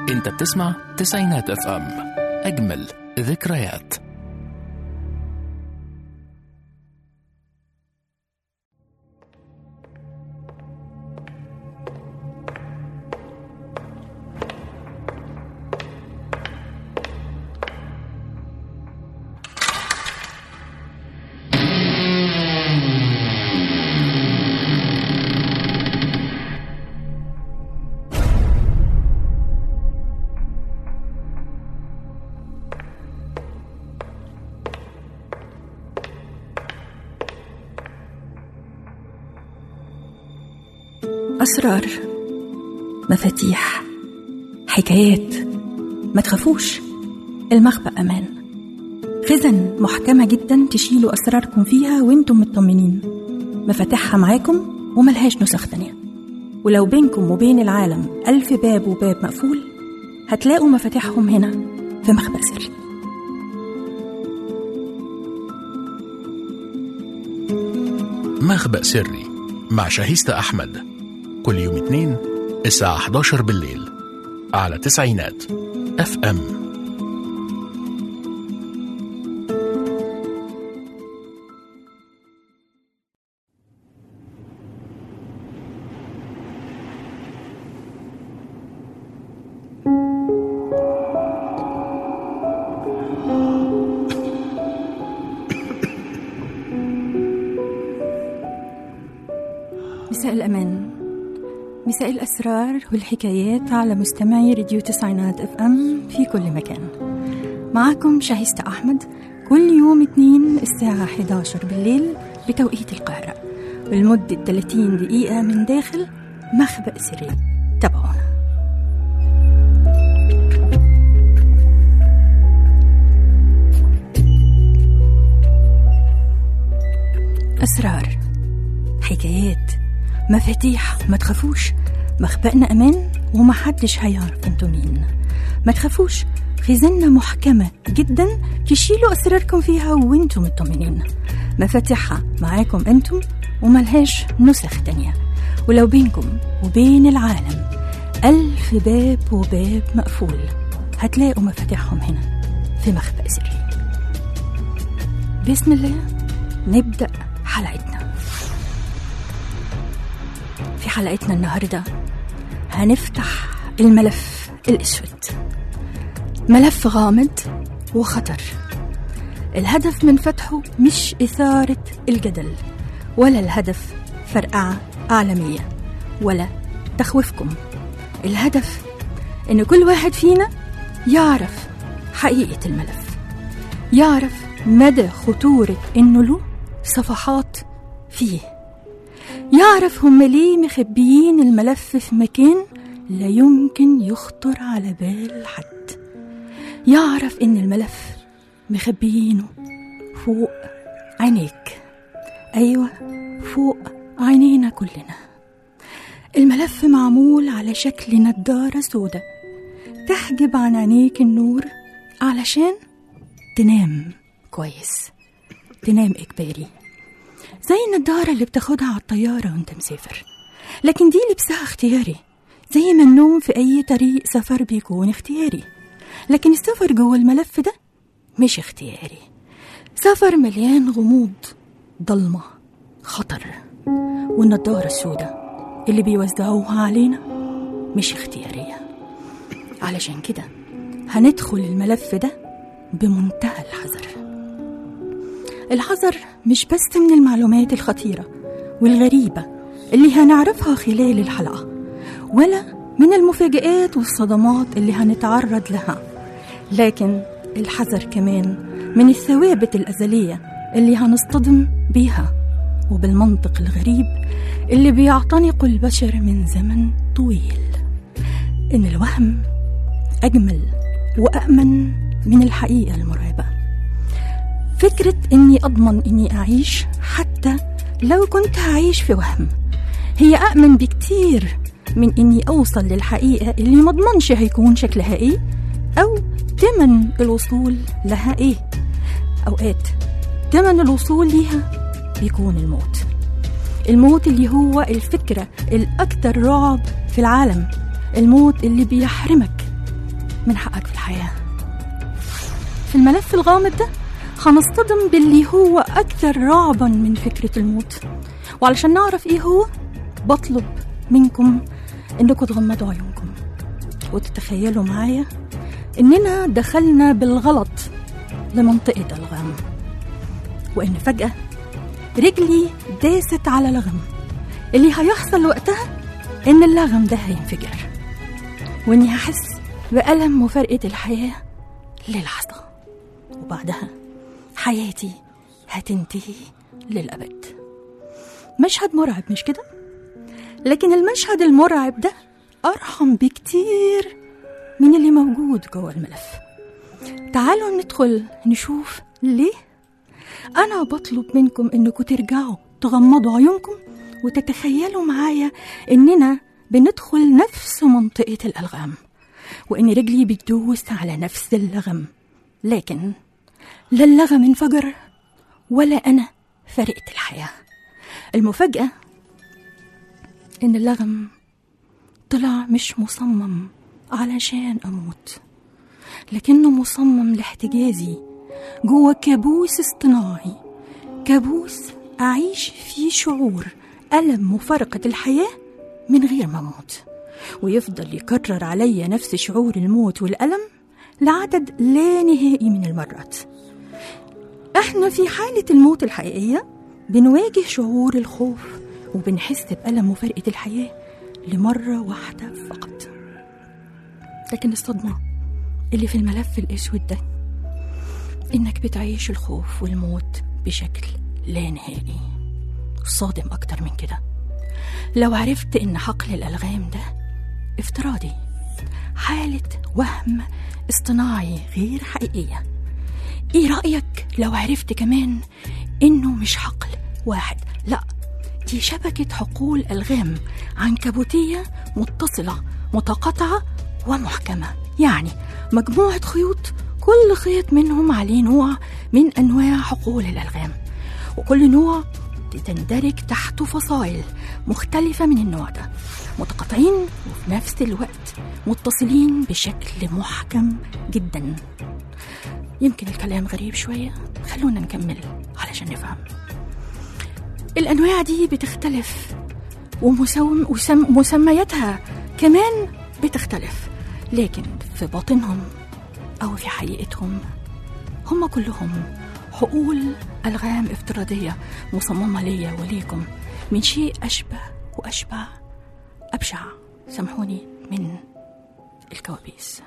انت بتسمع تسعينات اف ام اجمل ذكريات أسرار مفاتيح حكايات ما تخافوش المخبأ أمان خزن محكمة جدا تشيلوا أسراركم فيها وانتم مطمنين مفاتيحها معاكم وملهاش نسخ تانية ولو بينكم وبين العالم ألف باب وباب مقفول هتلاقوا مفاتيحهم هنا في مخبأ سري مخبأ سري مع شاهيستة أحمد كل يوم اثنين الساعة 11 بالليل على تسعينات اف ام مساء الأمان مساء الأسرار والحكايات على مستمعي راديو تسعينات اف ام في كل مكان معكم شاهستة أحمد كل يوم اثنين الساعة 11 بالليل بتوقيت القاهرة ولمدة 30 دقيقة من داخل مخبأ سري تابعونا أسرار حكايات مفاتيح ما تخافوش مخبأنا أمان ومحدش هيعرف انتوا مين ما تخافوش خزانة محكمة جدا تشيلوا أسراركم فيها وانتم مطمنين مفاتيحها معاكم انتم وملهاش نسخ تانية ولو بينكم وبين العالم ألف باب وباب مقفول هتلاقوا مفاتيحهم هنا في مخبأ سري بسم الله نبدأ حلقتنا في حلقتنا النهاردة هنفتح الملف الأسود ملف غامض وخطر الهدف من فتحه مش إثارة الجدل ولا الهدف فرقعة عالمية ولا تخويفكم الهدف إن كل واحد فينا يعرف حقيقة الملف يعرف مدى خطورة إنه له صفحات فيه يعرف هم ليه مخبيين الملف في مكان لا يمكن يخطر على بال حد يعرف ان الملف مخبيينه فوق عينيك ايوه فوق عينينا كلنا الملف معمول على شكل نضارة سودة تحجب عن عينيك النور علشان تنام كويس تنام إجباري زي النضارة اللي بتاخدها على الطيارة وانت مسافر لكن دي لبسها اختياري زي ما النوم في أي طريق سفر بيكون اختياري لكن السفر جوه الملف ده مش اختياري سفر مليان غموض ضلمة خطر والنضارة السوداء اللي بيوزعوها علينا مش اختيارية علشان كده هندخل الملف ده بمنتهى الحذر الحذر مش بس من المعلومات الخطيرة والغريبة اللي هنعرفها خلال الحلقة ولا من المفاجآت والصدمات اللي هنتعرض لها لكن الحذر كمان من الثوابت الأزلية اللي هنصطدم بيها وبالمنطق الغريب اللي بيعتنق البشر من زمن طويل إن الوهم أجمل وأأمن من الحقيقة المرعبة فكرة إني أضمن إني أعيش حتى لو كنت هعيش في وهم هي أأمن بكتير من إني أوصل للحقيقة اللي مضمنش هيكون شكلها إيه أو تمن الوصول لها إيه أوقات تمن الوصول ليها بيكون الموت الموت اللي هو الفكرة الأكثر رعب في العالم الموت اللي بيحرمك من حقك في الحياة في الملف الغامض ده هنصطدم باللي هو أكثر رعبا من فكرة الموت وعلشان نعرف إيه هو بطلب منكم إنكم تغمضوا عيونكم وتتخيلوا معايا إننا دخلنا بالغلط لمنطقة الغام وإن فجأة رجلي داست على لغم اللي هيحصل وقتها إن اللغم ده هينفجر وإني هحس بألم مفارقة الحياة للحظة وبعدها حياتي هتنتهي للأبد مشهد مرعب مش كده؟ لكن المشهد المرعب ده أرحم بكتير من اللي موجود جوه الملف تعالوا ندخل نشوف ليه أنا بطلب منكم إنكم ترجعوا تغمضوا عيونكم وتتخيلوا معايا إننا بندخل نفس منطقة الألغام وإن رجلي بتدوس على نفس اللغم لكن لا اللغم انفجر ولا أنا فرقت الحياة المفاجأة إن اللغم طلع مش مصمم علشان أموت لكنه مصمم لاحتجازي جوه كابوس اصطناعي كابوس أعيش فيه شعور ألم مفارقة الحياة من غير ما أموت ويفضل يكرر عليا نفس شعور الموت والألم لعدد لا نهائي من المرات احنا في حالة الموت الحقيقية بنواجه شعور الخوف وبنحس بألم مفارقة الحياة لمرة واحدة فقط لكن الصدمة اللي في الملف الأسود ده إنك بتعيش الخوف والموت بشكل لا نهائي صادم أكتر من كده لو عرفت إن حقل الألغام ده افتراضي حالة وهم اصطناعي غير حقيقية ايه رأيك لو عرفت كمان انه مش حقل واحد لا دي شبكة حقول ألغام عنكبوتية متصلة متقاطعة ومحكمة يعني مجموعة خيوط كل خيط منهم عليه نوع من أنواع حقول الألغام وكل نوع تندرج تحته فصائل مختلفة من النوع ده متقاطعين وفي نفس الوقت متصلين بشكل محكم جدا يمكن الكلام غريب شوية خلونا نكمل علشان نفهم الأنواع دي بتختلف ومسم... وسم... مسمياتها كمان بتختلف لكن في باطنهم أو في حقيقتهم هم كلهم حقول ألغام افتراضية مصممة ليا وليكم من شيء أشبه وأشبه أبشع سامحوني من الكوابيس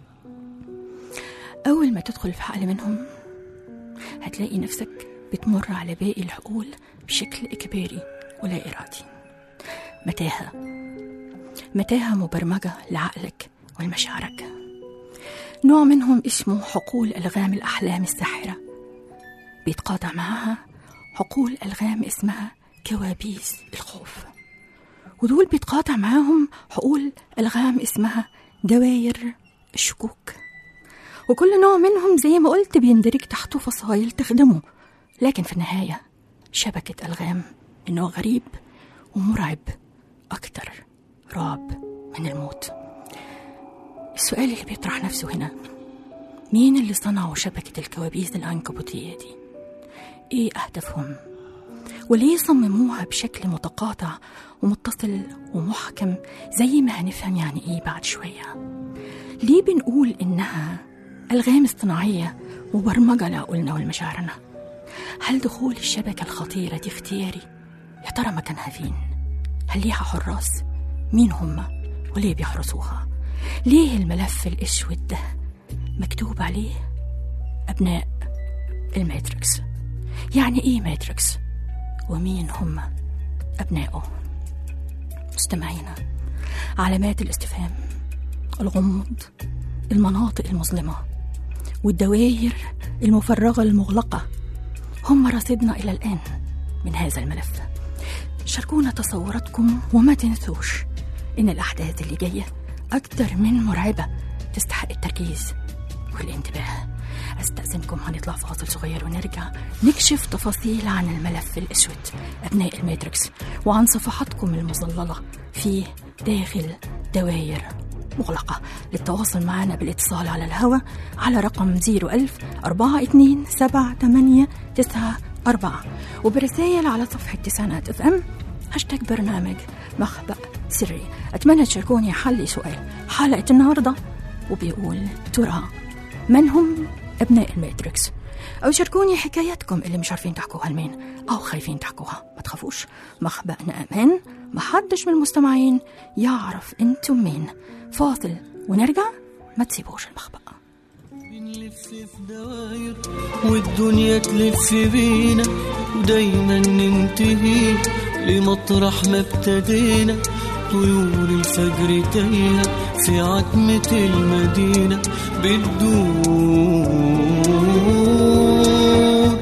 أول ما تدخل في حقل منهم هتلاقي نفسك بتمر على باقي الحقول بشكل إجباري ولا إرادي متاهة متاهة مبرمجة لعقلك ولمشاعرك نوع منهم اسمه حقول ألغام الأحلام الساحرة بيتقاطع معاها حقول ألغام اسمها كوابيس الخوف ودول بيتقاطع معاهم حقول ألغام اسمها دواير الشكوك وكل نوع منهم زي ما قلت بيندرج تحته فصائل تخدمه لكن في النهاية شبكة ألغام من نوع غريب ومرعب أكتر رعب من الموت السؤال اللي بيطرح نفسه هنا مين اللي صنعوا شبكة الكوابيس العنكبوتية دي؟ إيه أهدافهم؟ وليه صمموها بشكل متقاطع ومتصل ومحكم زي ما هنفهم يعني إيه بعد شوية؟ ليه بنقول إنها ألغام اصطناعية مبرمجة لعقولنا والمشاعرنا؟ هل دخول الشبكة الخطيرة دي اختياري؟ يا ترى مكانها فين؟ هل ليها حراس؟ مين هم؟ وليه بيحرسوها؟ ليه الملف الأسود ده مكتوب عليه أبناء الماتريكس؟ يعني إيه ماتريكس؟ ومين هم أبنائه؟ مستمعينا علامات الاستفهام الغموض المناطق المظلمة والدوائر المفرغة المغلقة هم رصيدنا إلى الآن من هذا الملف شاركونا تصوراتكم وما تنسوش إن الأحداث اللي جاية أكتر من مرعبة تستحق التركيز والانتباه أستأذنكم هنطلع فاصل صغير ونرجع نكشف تفاصيل عن الملف الأسود أبناء الماتريكس وعن صفحاتكم المظللة فيه داخل دوائر مغلقة للتواصل معنا بالاتصال على الهواء على رقم 01000 42 78 94 وبرسائل على صفحة تسعينات اف ام هاشتاج برنامج مخبأ سري أتمنى تشاركوني حل سؤال حلقة النهاردة وبيقول ترى من هم أبناء الماتريكس أو شاركوني حكاياتكم اللي مش عارفين تحكوها لمين أو خايفين تحكوها ما تخافوش مخبأنا أمان محدش من المستمعين يعرف انتم مين فاصل ونرجع ما تسيبوش المخبأ بنلف في دواير والدنيا تلف بينا ودايما ننتهي لمطرح ما ابتدينا طيور الفجر تايهة في عتمة المدينة بتدور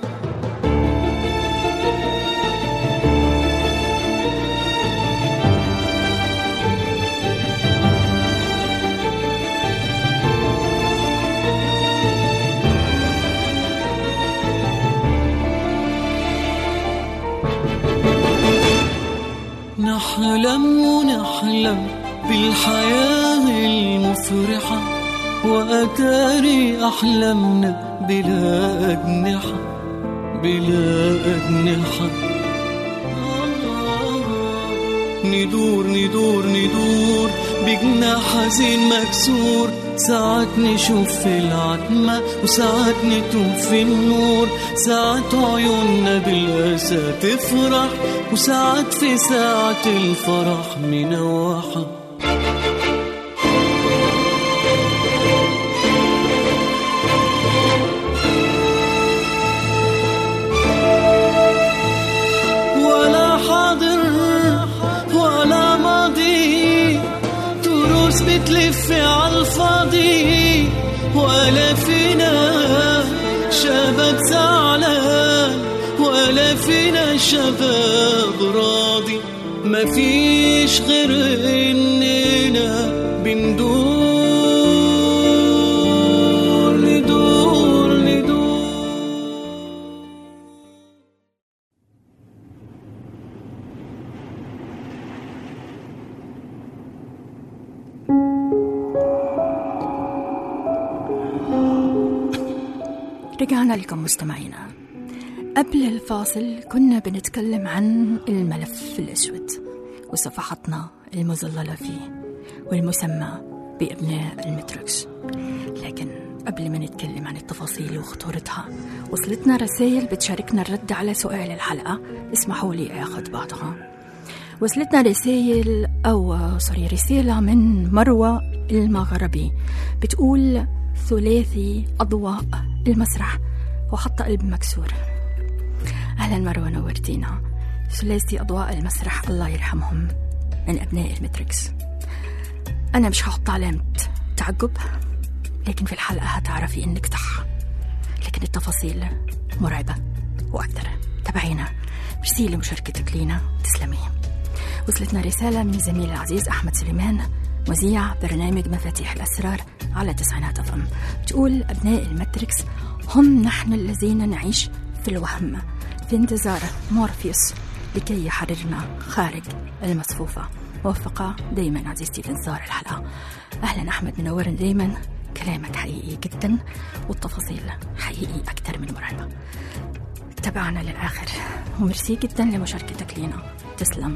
نحلم ونحلم بالحياة المفرحة وأتاري أحلامنا بلا أجنحة بلا أجنحة ندور ندور ندور بجناح حزين مكسور ساعات نشوف في العتمة وساعات نتوه في النور ساعات عيوننا بالأسى تفرح وساعات في ساعة الفرح منوحة ولا حاضر ولا ماضي تروس بتلف على الفاضي ولا فينا شباب زعلان ولا فينا شباب راضي مفيش غير اننا بندور ندور ندور رجعنا لكم مستمعينا قبل الفاصل كنا بنتكلم عن الملف الأسود وصفحتنا المظللة فيه والمسمى بأبناء المتركس لكن قبل ما نتكلم عن التفاصيل وخطورتها وصلتنا رسائل بتشاركنا الرد على سؤال الحلقة اسمحوا لي أخذ بعضها وصلتنا رسائل أو سوري رسالة من مروة المغربي بتقول ثلاثي أضواء المسرح وحط قلب مكسور أهلا مروة نورتينا ثلاثي أضواء المسرح الله يرحمهم من أبناء المتريكس أنا مش هحط علامة تعجب لكن في الحلقة هتعرفي إنك صح لكن التفاصيل مرعبة وأكثر تابعينا ميرسي لمشاركتك لينا تسلمي وصلتنا رسالة من زميل العزيز أحمد سليمان مذيع برنامج مفاتيح الأسرار على تسعينات أف أم تقول أبناء الماتريكس هم نحن الذين نعيش في الوهم في انتظار مورفيوس لكي يحررنا خارج المصفوفة موفقة دايما عزيزتي في انتظار الحلقة أهلا أحمد منورا دايما كلامك حقيقي جدا والتفاصيل حقيقي أكثر من مرعبة تابعنا للآخر وميرسي جدا لمشاركتك لينا تسلم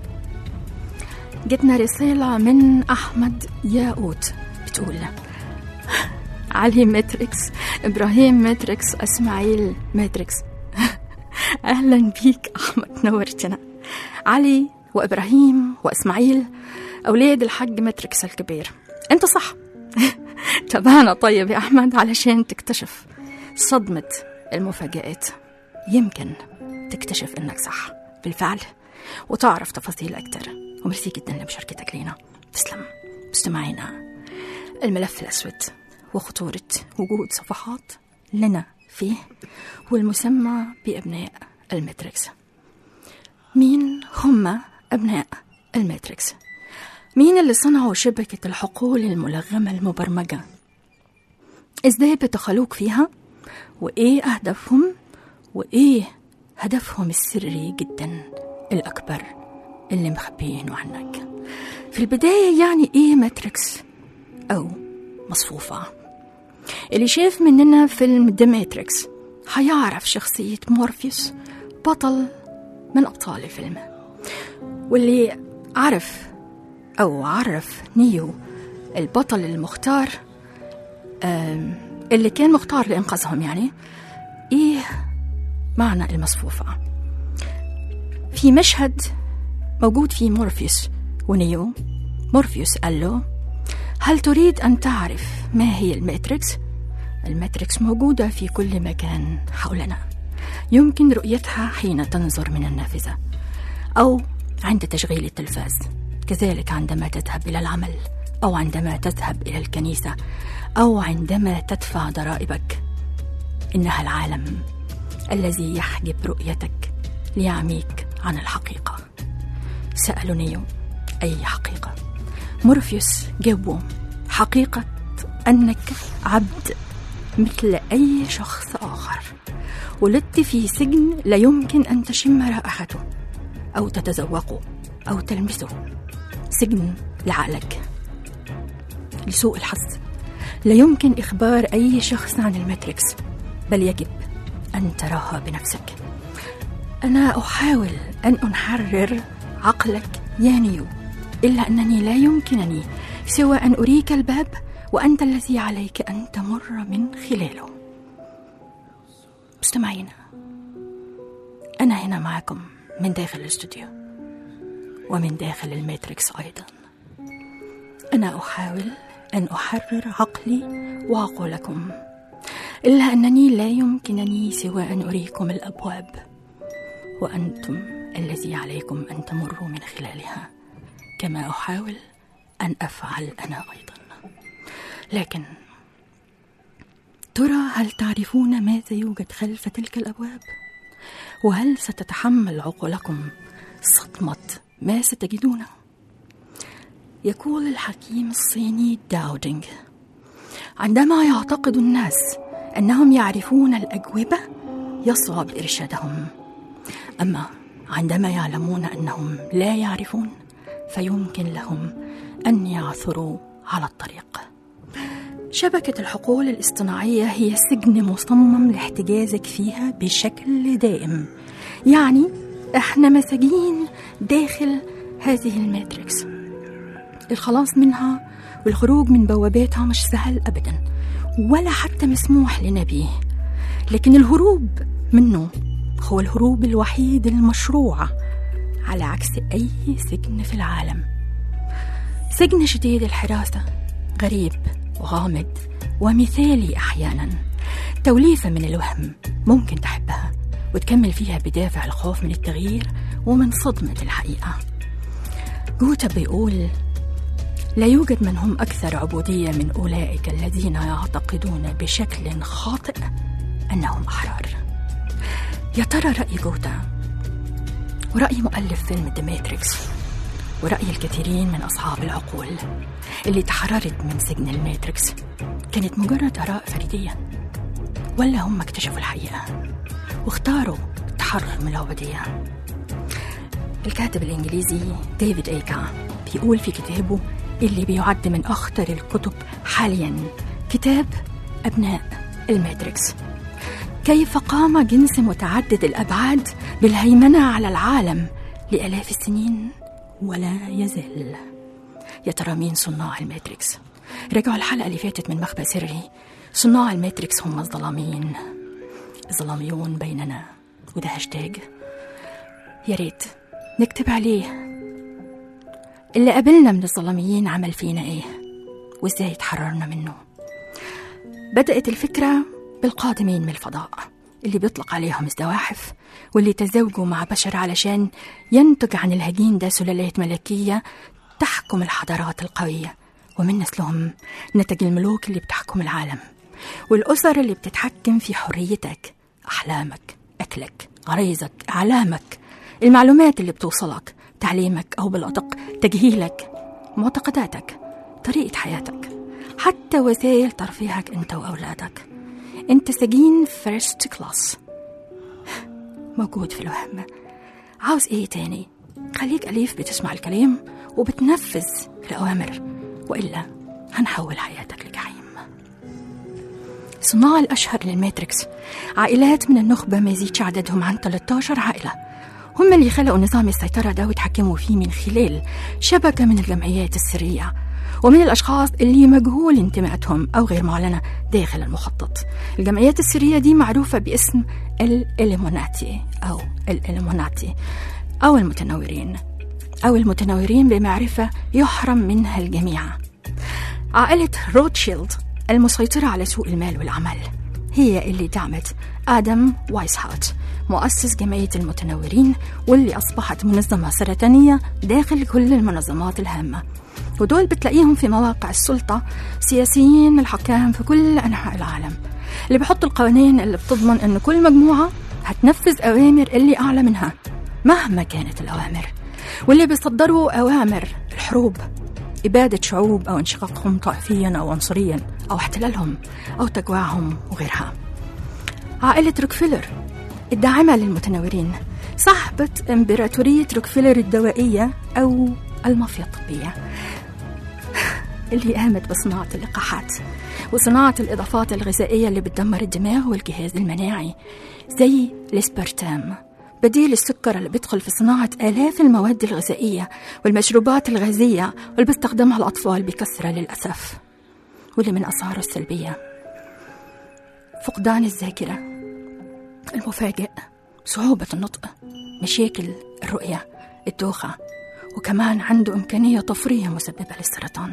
جتنا رسالة من أحمد ياقوت بتقول علي ماتريكس إبراهيم ماتريكس إسماعيل ماتريكس أهلا بيك أحمد نورتنا علي وإبراهيم وإسماعيل أولاد الحج ماتريكس الكبير أنت صح تابعنا طيب يا أحمد علشان تكتشف صدمة المفاجآت يمكن تكتشف إنك صح بالفعل وتعرف تفاصيل أكتر وميرسي جدا لمشاركتك لينا تسلم مستمعينا الملف الأسود وخطورة وجود صفحات لنا فيه والمسمى بأبناء الماتريكس مين هم أبناء الماتريكس؟ مين اللي صنعوا شبكة الحقول الملغمة المبرمجة؟ إزاي بتخلوك فيها؟ وإيه أهدافهم؟ وإيه هدفهم السري جدا الأكبر اللي مخبيينه عنك؟ في في البداية يعني إيه ماتريكس أو مصفوفة اللي شاف مننا فيلم ذا ماتريكس هيعرف شخصية مورفيوس بطل من أبطال الفيلم واللي عرف أو عرف نيو البطل المختار آم، اللي كان مختار لإنقاذهم يعني إيه معنى المصفوفة في مشهد موجود فيه مورفيوس ونيو مورفيوس قال له هل تريد أن تعرف ما هي الماتريكس؟ الماتريكس موجودة في كل مكان حولنا يمكن رؤيتها حين تنظر من النافذة أو عند تشغيل التلفاز كذلك عندما تذهب إلى العمل أو عندما تذهب إلى الكنيسة أو عندما تدفع ضرائبك إنها العالم الذي يحجب رؤيتك ليعميك عن الحقيقة سألوا نيو أي حقيقة مورفيوس جاوبه حقيقة أنك عبد مثل أي شخص آخر ولدت في سجن لا يمكن أن تشم رائحته أو تتذوقه أو تلمسه سجن لعقلك لسوء الحظ لا يمكن إخبار أي شخص عن الماتريكس بل يجب أن تراها بنفسك أنا أحاول أن أحرر عقلك يا نيو إلا أنني لا يمكنني سوى أن أريك الباب وأنت الذي عليك أن تمر من خلاله مستمعينا أنا هنا معكم من داخل الاستوديو ومن داخل الماتريكس أيضا أنا أحاول أن أحرر عقلي وعقولكم إلا أنني لا يمكنني سوى أن أريكم الأبواب وأنتم الذي عليكم أن تمروا من خلالها كما أحاول أن أفعل أنا أيضا لكن ترى هل تعرفون ماذا يوجد خلف تلك الأبواب؟ وهل ستتحمل عقولكم صدمة ما ستجدونه؟ يقول الحكيم الصيني داودينغ عندما يعتقد الناس أنهم يعرفون الأجوبة يصعب إرشادهم أما عندما يعلمون أنهم لا يعرفون فيمكن لهم أن يعثروا على الطريق شبكة الحقول الاصطناعية هي سجن مصمم لاحتجازك فيها بشكل دائم يعني احنا مساجين داخل هذه الماتريكس الخلاص منها والخروج من بواباتها مش سهل أبدا ولا حتى مسموح لنا بيه لكن الهروب منه هو الهروب الوحيد المشروع على عكس أي سجن في العالم سجن شديد الحراسة غريب وغامض ومثالي أحيانا توليفة من الوهم ممكن تحبها وتكمل فيها بدافع الخوف من التغيير ومن صدمة الحقيقة جوتا بيقول لا يوجد من هم أكثر عبودية من أولئك الذين يعتقدون بشكل خاطئ أنهم أحرار يا ترى رأي جوتا ورأي مؤلف فيلم ذا ماتريكس ورأي الكثيرين من أصحاب العقول اللي تحررت من سجن الماتريكس كانت مجرد آراء فردية ولا هم اكتشفوا الحقيقة واختاروا التحرر من العبودية الكاتب الإنجليزي ديفيد إيكا بيقول في كتابه اللي بيعد من أخطر الكتب حاليا كتاب أبناء الماتريكس كيف قام جنس متعدد الأبعاد بالهيمنة على العالم لآلاف السنين ولا يزال يا ترى مين صناع الماتريكس رجعوا الحلقة اللي فاتت من مخبأ سري صناع الماتريكس هم الظلاميين الظلاميون بيننا وده هاشتاج يا ريت نكتب عليه اللي قابلنا من الظلاميين عمل فينا ايه وازاي اتحررنا منه بدأت الفكرة بالقادمين من الفضاء اللي بيطلق عليهم الزواحف واللي تزوجوا مع بشر علشان ينتج عن الهجين ده سلالات ملكية تحكم الحضارات القوية ومن نسلهم نتج الملوك اللي بتحكم العالم والأسر اللي بتتحكم في حريتك أحلامك أكلك غريزك أعلامك المعلومات اللي بتوصلك تعليمك أو بالأدق تجهيلك معتقداتك طريقة حياتك حتى وسائل ترفيهك أنت وأولادك أنت سجين فيرست كلاس موجود في الوهم عاوز إيه تاني خليك أليف بتسمع الكلام وبتنفذ الأوامر وإلا هنحول حياتك لجحيم صناع الأشهر للماتريكس عائلات من النخبة ما يزيدش عددهم عن 13 عائلة هم اللي خلقوا نظام السيطرة ده وتحكموا فيه من خلال شبكة من الجمعيات السرية ومن الأشخاص اللي مجهول انتماءاتهم أو غير معلنة داخل المخطط الجمعيات السرية دي معروفة باسم الإليموناتي أو الإليموناتي أو المتنورين أو المتنورين بمعرفة يحرم منها الجميع عائلة روتشيلد المسيطرة على سوق المال والعمل هي اللي دعمت آدم وايسهات مؤسس جمعية المتنورين واللي أصبحت منظمة سرطانية داخل كل المنظمات الهامة ودول بتلاقيهم في مواقع السلطة سياسيين الحكام في كل أنحاء العالم اللي بيحطوا القوانين اللي بتضمن أن كل مجموعة هتنفذ أوامر اللي أعلى منها مهما كانت الأوامر واللي بيصدروا أوامر الحروب إبادة شعوب أو انشقاقهم طائفيا أو عنصريا أو احتلالهم أو تجويعهم وغيرها عائلة روكفيلر الداعمة للمتنورين صاحبة إمبراطورية روكفيلر الدوائية أو المافيا الطبية اللي قامت بصناعة اللقاحات وصناعة الإضافات الغذائية اللي بتدمر الدماغ والجهاز المناعي زي الاسبرتام بديل السكر اللي بيدخل في صناعة آلاف المواد الغذائية والمشروبات الغازية واللي بيستخدمها الأطفال بكثرة للأسف واللي من أثاره السلبية فقدان الذاكرة المفاجئ صعوبة النطق مشاكل الرؤية الدوخة وكمان عنده إمكانية طفرية مسببة للسرطان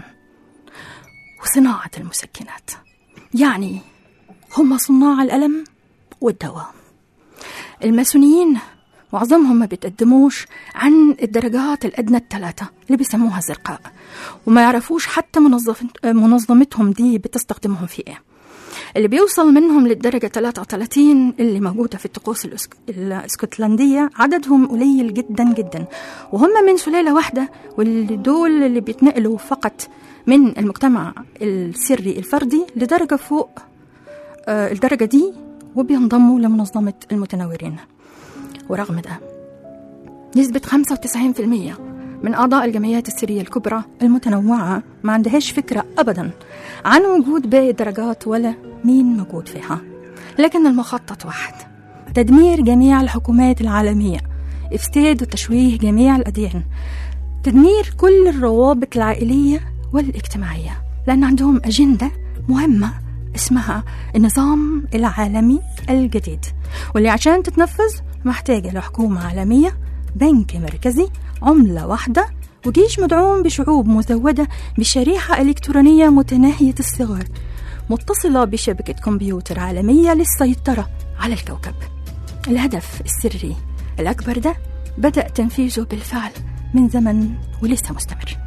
وصناعة المسكنات يعني هم صناع الألم والدواء الماسونيين معظمهم ما بيتقدموش عن الدرجات الأدنى الثلاثة اللي بيسموها زرقاء وما يعرفوش حتى منظف منظمتهم دي بتستخدمهم في ايه اللي بيوصل منهم للدرجة 33 اللي موجودة في الطقوس الأسك... الاسكتلندية عددهم قليل جدا جدا وهم من سلالة واحدة واللي دول اللي بيتنقلوا فقط من المجتمع السري الفردي لدرجة فوق آه الدرجة دي وبينضموا لمنظمة المتنورين ورغم ده نسبة 95% من أعضاء الجمعيات السرية الكبرى المتنوعة ما عندهاش فكرة أبدا عن وجود باقي الدرجات ولا مين موجود فيها لكن المخطط واحد تدمير جميع الحكومات العالمية إفساد وتشويه جميع الأديان تدمير كل الروابط العائلية والاجتماعية لأن عندهم أجندة مهمة اسمها النظام العالمي الجديد واللي عشان تتنفذ محتاجة لحكومة عالمية بنك مركزي عملة واحدة وجيش مدعوم بشعوب مزودة بشريحة إلكترونية متناهية الصغر متصلة بشبكة كمبيوتر عالمية للسيطرة على الكوكب الهدف السري الأكبر ده بدأ تنفيذه بالفعل من زمن ولسه مستمر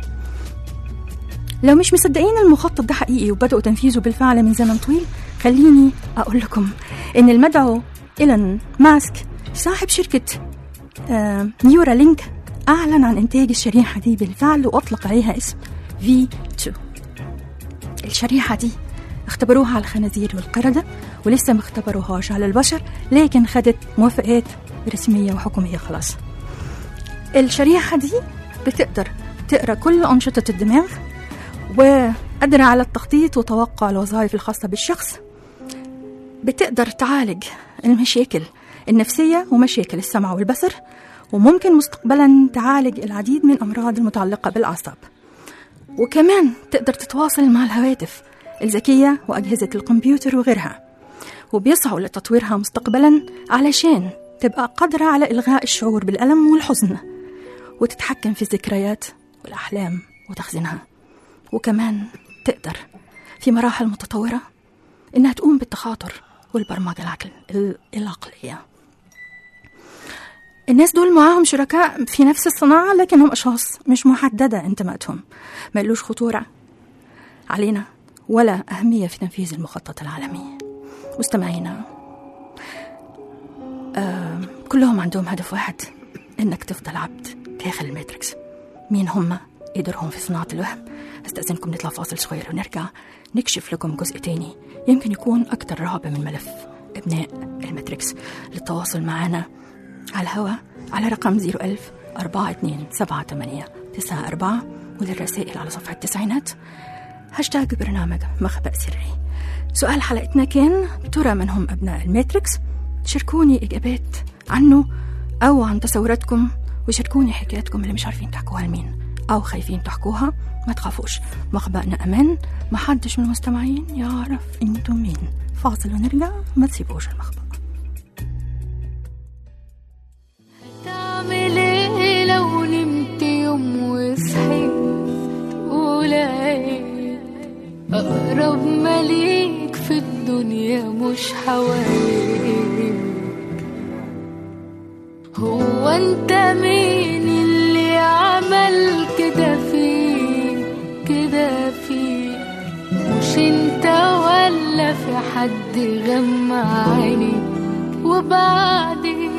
لو مش مصدقين المخطط ده حقيقي وبدأوا تنفيذه بالفعل من زمن طويل خليني أقول لكم إن المدعو إيلون ماسك صاحب شركة آه نيورا لينك أعلن عن إنتاج الشريحة دي بالفعل وأطلق عليها اسم V2 الشريحة دي اختبروها على الخنازير والقردة ولسه ما اختبروهاش على البشر لكن خدت موافقات رسمية وحكومية خلاص الشريحة دي بتقدر تقرأ كل أنشطة الدماغ وقادرة على التخطيط وتوقع الوظائف الخاصة بالشخص بتقدر تعالج المشاكل النفسية ومشاكل السمع والبصر وممكن مستقبلا تعالج العديد من الأمراض المتعلقة بالأعصاب وكمان تقدر تتواصل مع الهواتف الذكية وأجهزة الكمبيوتر وغيرها وبيسعوا لتطويرها مستقبلا علشان تبقى قادرة على إلغاء الشعور بالألم والحزن وتتحكم في الذكريات والأحلام وتخزينها وكمان تقدر في مراحل متطورة إنها تقوم بالتخاطر والبرمجة العقل العقلية الناس دول معاهم شركاء في نفس الصناعة لكنهم أشخاص مش محددة انتماءاتهم ما لوش خطورة علينا ولا أهمية في تنفيذ المخطط العالمي مستمعينا آه كلهم عندهم هدف واحد إنك تفضل عبد داخل الماتريكس مين هم ايه دورهم في صناعة الوهم استأذنكم نطلع فاصل صغير ونرجع نكشف لكم جزء تاني يمكن يكون أكتر رهبة من ملف ابناء الماتريكس للتواصل معنا على الهواء على رقم 01000 أربعة اتنين سبعة تمانية تسعة أربعة وللرسائل على صفحة التسعينات هاشتاج برنامج مخبأ سري سؤال حلقتنا كان ترى من هم أبناء الماتريكس شاركوني إجابات عنه أو عن تصوراتكم وشاركوني حكاياتكم اللي مش عارفين تحكوها لمين أو خايفين تحكوها ما تخافوش مخبأنا أمان ما حدش من المستمعين يعرف انتم مين فاصل ونرجع ما تسيبوش المخبأ تعمل ايه لو نمت يوم وصحيت ولقيت اقرب مليك في الدنيا مش حواليك هو انت مين اللي عمل كده فيك كده فيك مش انت ولا في حد غمى عينيك وبعدين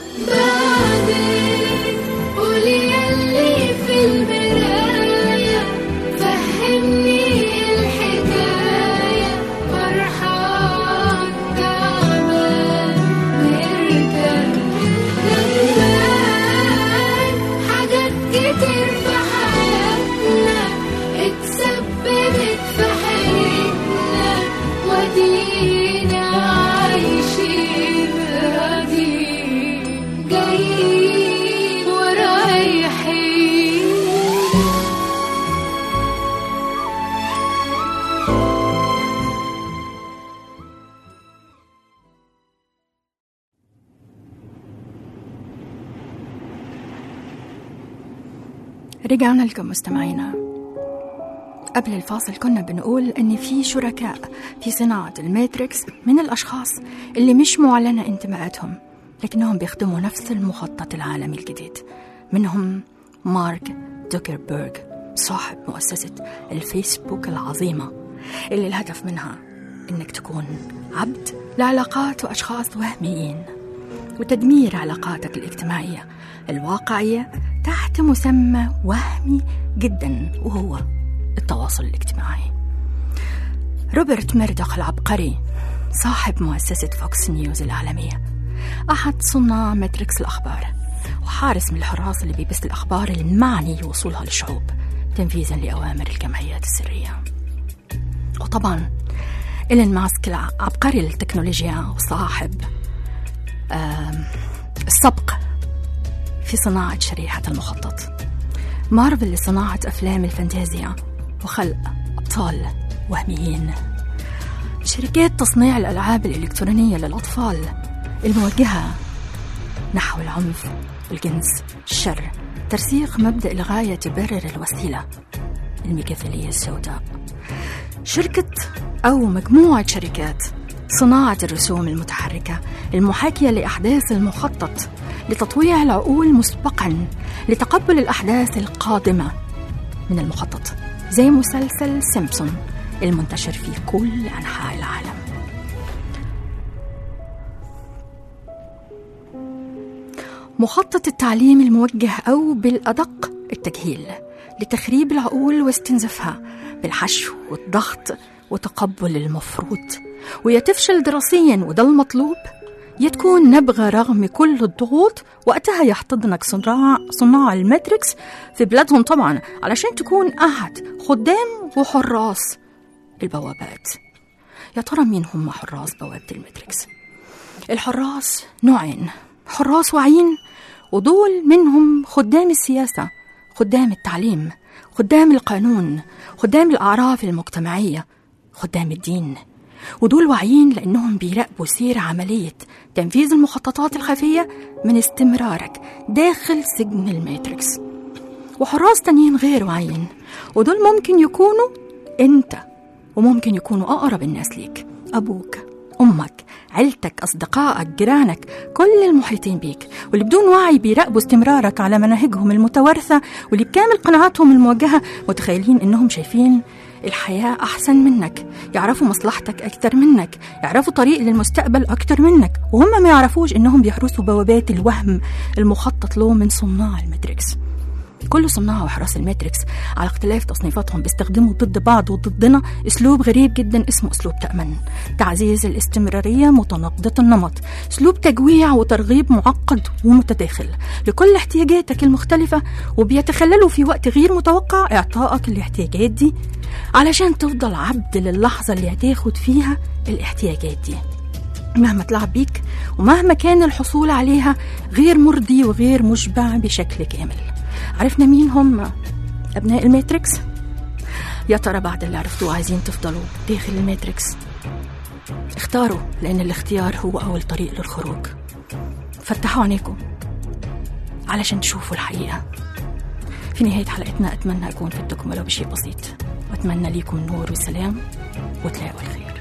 بعدين قولي يلي في المراية فهمني الحكاية فرحان تعبان مرتاح ندمان حاجات كتير في حياتنا اتسببت في حياتنا ودينا عايشين راضيين جايين ورايحين رجعنا لكم مستمعينا قبل الفاصل كنا بنقول ان في شركاء في صناعه الماتريكس من الاشخاص اللي مش معلنه انتماءاتهم لكنهم بيخدموا نفس المخطط العالمي الجديد منهم مارك زوكربيرج صاحب مؤسسه الفيسبوك العظيمه اللي الهدف منها انك تكون عبد لعلاقات واشخاص وهميين وتدمير علاقاتك الاجتماعية الواقعية تحت مسمى وهمي جدا وهو التواصل الاجتماعي روبرت ميردوخ العبقري صاحب مؤسسة فوكس نيوز العالمية أحد صناع ماتريكس الأخبار وحارس من الحراس اللي بيبث الأخبار المعني لوصولها للشعوب تنفيذا لأوامر الجمعيات السرية وطبعا إيلون ماسك العبقري للتكنولوجيا وصاحب آم، السبق في صناعة شريحة المخطط مارفل لصناعة أفلام الفانتازيا وخلق أبطال وهميين شركات تصنيع الألعاب الإلكترونية للأطفال الموجهة نحو العنف والجنس الشر ترسيخ مبدأ الغاية تبرر الوسيلة الميكافيلية السوداء شركة أو مجموعة شركات صناعة الرسوم المتحركة المحاكية لأحداث المخطط لتطويع العقول مسبقا لتقبل الأحداث القادمة من المخطط زي مسلسل سيمبسون المنتشر في كل أنحاء العالم مخطط التعليم الموجه أو بالأدق التجهيل لتخريب العقول واستنزافها بالحشو والضغط وتقبل المفروض ويا تفشل دراسيا وده المطلوب يا تكون نبغى رغم كل الضغوط وقتها يحتضنك صناع صناع الماتريكس في بلادهم طبعا علشان تكون أحد خدام وحراس البوابات يا ترى مين هم حراس بوابة الماتريكس الحراس نوعين حراس واعيين ودول منهم خدام السياسة خدام التعليم خدام القانون خدام الأعراف المجتمعية خدام الدين ودول واعيين لأنهم بيراقبوا سير عملية تنفيذ المخططات الخفية من استمرارك داخل سجن الماتريكس وحراس تانيين غير واعيين ودول ممكن يكونوا انت وممكن يكونوا أقرب الناس ليك أبوك أمك عيلتك أصدقائك جيرانك كل المحيطين بيك واللي بدون وعي بيراقبوا استمرارك على مناهجهم المتوارثة واللي بكامل قناعاتهم الموجهة متخيلين إنهم شايفين الحياة أحسن منك يعرفوا مصلحتك أكتر منك يعرفوا طريق للمستقبل أكتر منك وهم ما يعرفوش إنهم بيحرسوا بوابات الوهم المخطط له من صناع الماتريكس كل صناع وحراس الماتريكس على اختلاف تصنيفاتهم بيستخدموا ضد بعض وضدنا اسلوب غريب جدا اسمه اسلوب تأمن تعزيز الاستمرارية متناقضة النمط اسلوب تجويع وترغيب معقد ومتداخل لكل احتياجاتك المختلفة وبيتخللوا في وقت غير متوقع اعطائك الاحتياجات دي علشان تفضل عبد للحظة اللي هتاخد فيها الاحتياجات دي مهما تلعب بيك ومهما كان الحصول عليها غير مرضي وغير مشبع بشكل كامل عرفنا مين هم أبناء الماتريكس؟ يا ترى بعد اللي عرفتوه عايزين تفضلوا داخل الماتريكس اختاروا لأن الاختيار هو أول طريق للخروج فتحوا عينيكم علشان تشوفوا الحقيقة في نهاية حلقتنا أتمنى أكون فدتكم ولو بشيء بسيط وأتمنى ليكم النور والسلام وتلاقوا الخير